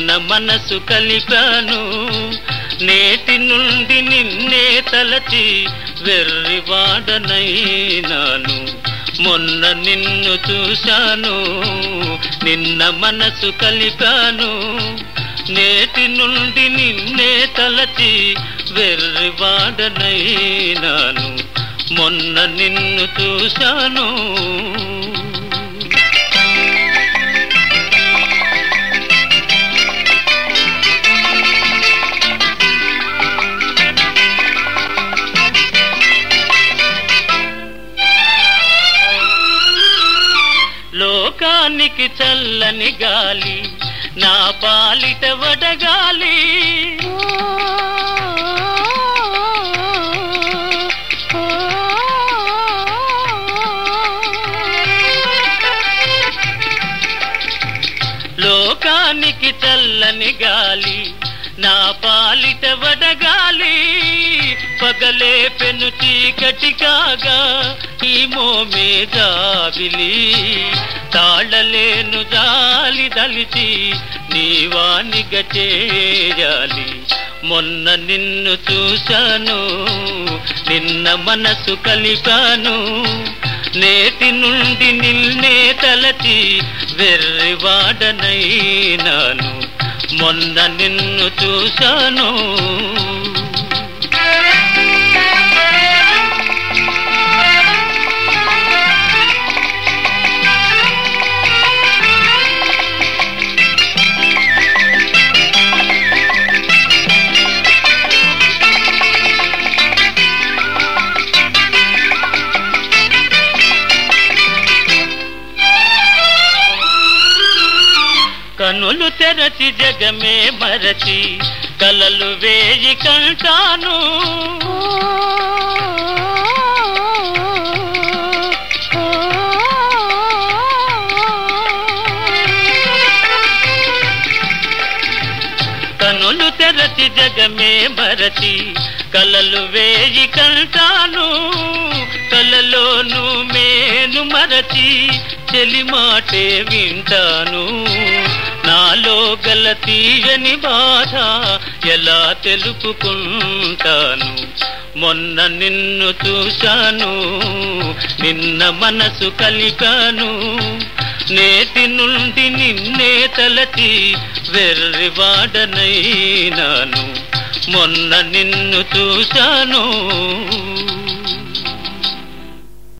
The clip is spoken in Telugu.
నిన్న మనసు కలిపాను నేటి నుండి నిన్నే తలచి వెర్రివాడనైనాను మొన్న నిన్ను చూశాను నిన్న మనసు కలిపాను నేటి నుండి నిన్నే తలచి వెర్రివాడనైనాను మొన్న నిన్ను చూశాను లోకానికి చల్లని గాలి నా పాలిట వడగాలి లోకానికి చల్లని గాలి నా పాలిట వడగాలి పగలే పెను చీకటి కాగా ఈ మోమే జాబిలి తాళలేను జాలి దలిచి నీవానిగ చేయాలి మొన్న నిన్ను చూశాను నిన్న మనసు కలిపాను నేటి నుండి నిన్నే తలచి వెర్రివాడనైనాను మొన్న నిన్ను చూశాను కనులు తెరచి జగమే మరచి కలలు వేయి కంటాను కనులు తెరచి జగమే మరచి కలలు వేయి కంటాను కలలోను మేను మరచి చెలి మాటే వింటాను నాలో గల తీయని బాధ ఎలా తెలుపుకుంటాను మొన్న నిన్ను చూశాను నిన్న మనసు కలిపాను నేటి నుండి నిన్నే తలచి వెర్రివాడనైనాను మొన్న నిన్ను చూశాను